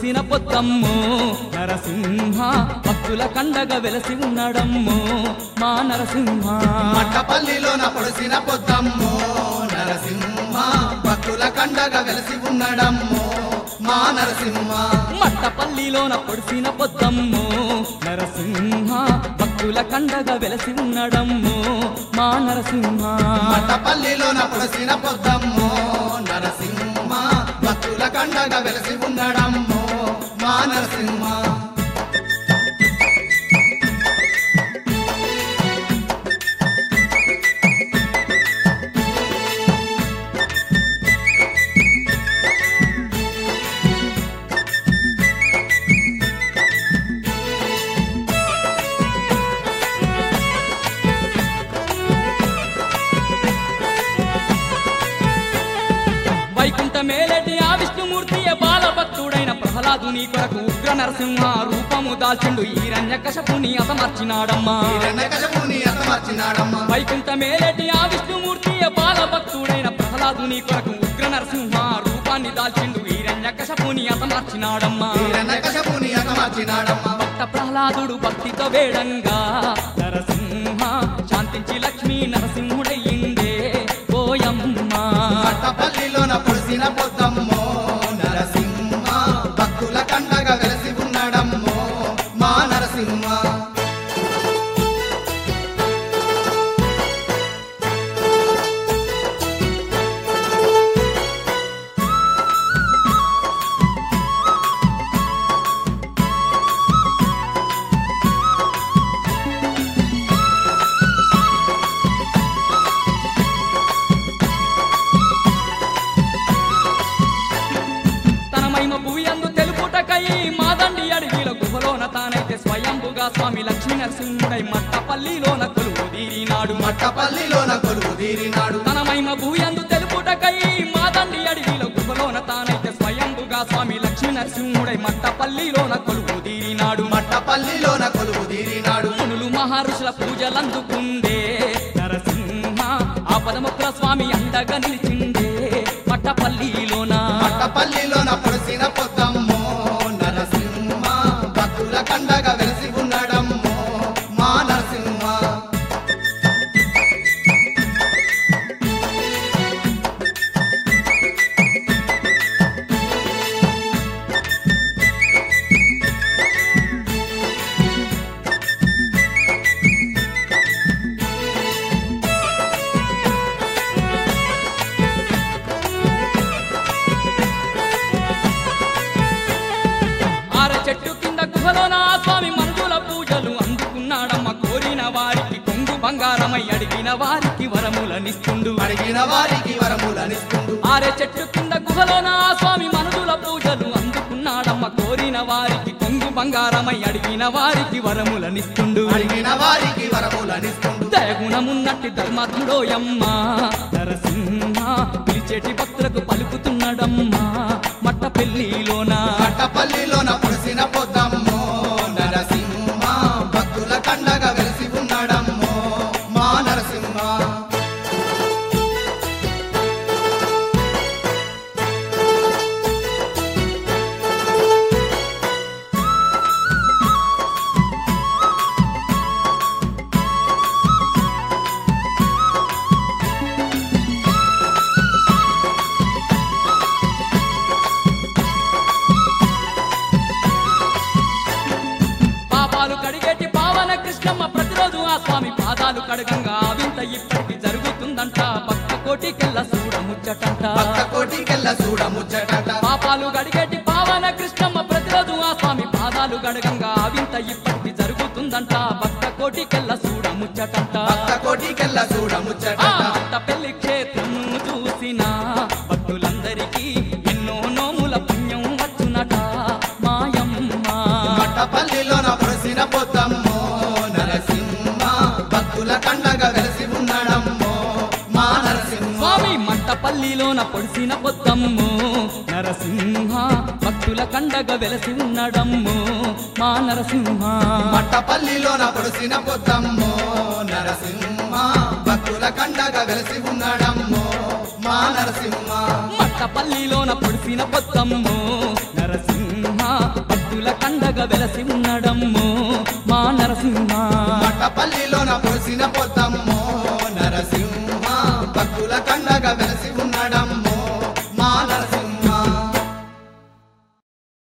పొడిసిన పొద్దమ్ము నరసింహ భక్తుల కండగ వెలసి ఉన్నాడమ్ము మా నరసింహ మట్టపల్లిలోన పొడిసిన పొద్దమ్మో నరసింహ భక్తుల కండగా వెలసి ఉన్నాడమ్మో మా నరసింహ మట్టపల్లిలోన పొడిసిన పొద్దమ్ము నరసింహ భక్తుల కండగ వెలసి ఉన్నాడమ్ము మా నరసింహ మట్టపల్లిలోన పొడిసిన పొద్దమ్మో నరసింహ భక్తుల కండగా వెలసి ఉన్నాడమ్మో మా నరసింహ వైకుంఠ మేలటి ఆ విష్ణుమూర్తి బాలభక్తుడైన ప్రహ్లాదుని కొరకు ఉగ్ర నరసింహ రూపము దాల్చిండు ఈరణ్య కశపుని అతమర్చినాడమ్మా హిరణ్యకశపుని అతమర్చినాడమ్మ వైకుంఠ మేలటి ఆ విష్ణుమూర్తి బాలభక్తుడైన ప్రహ్లాదుని కొరకు ఉగ్ర నరసింహ రూపాన్ని దాల్చిండు ఈరణ్య కశపుని అతమర్చినాడమ్మా హిరణ్యకశపుని అతమర్చినాడమ్మ భక్త ప్రహ్లాదుడు భక్తితో వేడంగా నరసింహ శాంతించి లక్ష్మీ నరసింహుడయ్యిందే ఓయమ్మ మట్టపల్లిలోన పొడిసిన పొద్దమ్మో నరసింహ భక్తుల కండగా వెలసి ఉన్నాడమ్మో మా నరసింహ తన మహిమ భూమి అందు తెలుపుటకై మాదండి అడవిల గుహలోన తానైతే స్వయంభుగా స్వామి లక్ష్మీ నరసింహుడై మట్టపల్లిలోన కొలువు తీరినాడు మట్టపల్లిలోన కొలువు తీరినాడు తన మహిమ భూమి అందు తెలుపుటకై మాదండి అడవిల గుహలోన తానైతే స్వయంభుగా స్వామి లక్ష్మీ నరసింహుడై మట్టపల్లిలోన కొలువు తీరినాడు మట్టపల్లిలోన కొలువు తీరినాడు మునులు మహర్షుల పూజలందుకుండే నరసింహ ఆపదముక్ర స్వామి అండగా నిలిచిండే మట్టపల్లిలోన మట్టపల్లిలోన పొడిసిన పొద్దమ్మో నరసింహ భక్తుల కండగా వెలసి ఉన్నాడమ్మో మా నరసింహ ఆర చెట్టు కింద గుహలోన ఆ స్వామి మంజుల పూజలు అందుకున్నాడమ్మ కోరిన వారికి కొంగు బంగారమై అడిగిన వారికి వరములనిస్తుండు అడిగిన వారికి వరములనిస్తుండు ఆరే చెట్టు కింద గుహలోన ఆ స్వామి మనుజుల పూజలు అందుకున్నాడమ్మ కోరిన వారికి కొంగు బంగారమై అడిగిన వారికి వరములనిస్తుండు అడిగిన వారికి వరములనిస్తుండు దయగుణమున్నట్టి ధర్మాత్ముడోయమ్మ నరసింహ పిలిచేటి భక్తులకు పలుకుతున్నాడమ్మా మట్ట పెళ్లిలోన మట్టపల్లిలోన పొడిసిన పొద్దమ్మో నరసింహ భక్తుల కండగా వెలసి ఉన్నాడమ్మో మా నరసింహ పాపాలు కడిగేటి పావన కృష్ణమ్మ ప్రతిరోజు ఆ స్వామి పాదాలు కడగంగా ఆ వింత ఇప్పటికి జరుగుతుందంట భక్త కోటికెళ్ళ చూడముచ్చటంట భక్త కోటికెళ్ళ చూడ ముచ్చటట పాపాలు గడిగేటి పావన కృష్ణమ్మ ప్రతిరోజు ఆ స్వామి పాదాలు గడగంగా ఆ వింత ఇప్పటికి జరుగుతుందంట భక్త కోటికెళ్ళ చూడముచ్చటంట భక్త కోటికెళ్ళ చూడ ఆ ముచ్చటట భక్త పెళ్లి క్షేత్రం చూసిన భక్తులందరికీ ఎన్నో నోముల పుణ్యం వచ్చునట మాయమ్మ మట్టపల్లిలోన పొడిసిన పొద్దమ్మో నరసింహ భక్తుల కండగా వెలసి ఉన్నాడమ్మో మా నరసింహ స్వామి మంటపల్లిలోన పొడిసిన పొద్దమ్ము నరసింహ భక్తుల కండగ వెలసి ఉన్నాడమ్ము మా నరసింహ మట్టపల్లిలోన పొడిసిన పొద్దమ్మో నరసింహ భక్తుల కండగా వెలసి ఉన్నాడమ్మో మా నరసింహ మట్టపల్లిలోన పొడిసిన పొద్దమ్ము నరసింహ కండగా వెలసి ఉన్నడమ్మో మా నరసింహ పట్టపల్లిలోన పొడిసిన పొద్ద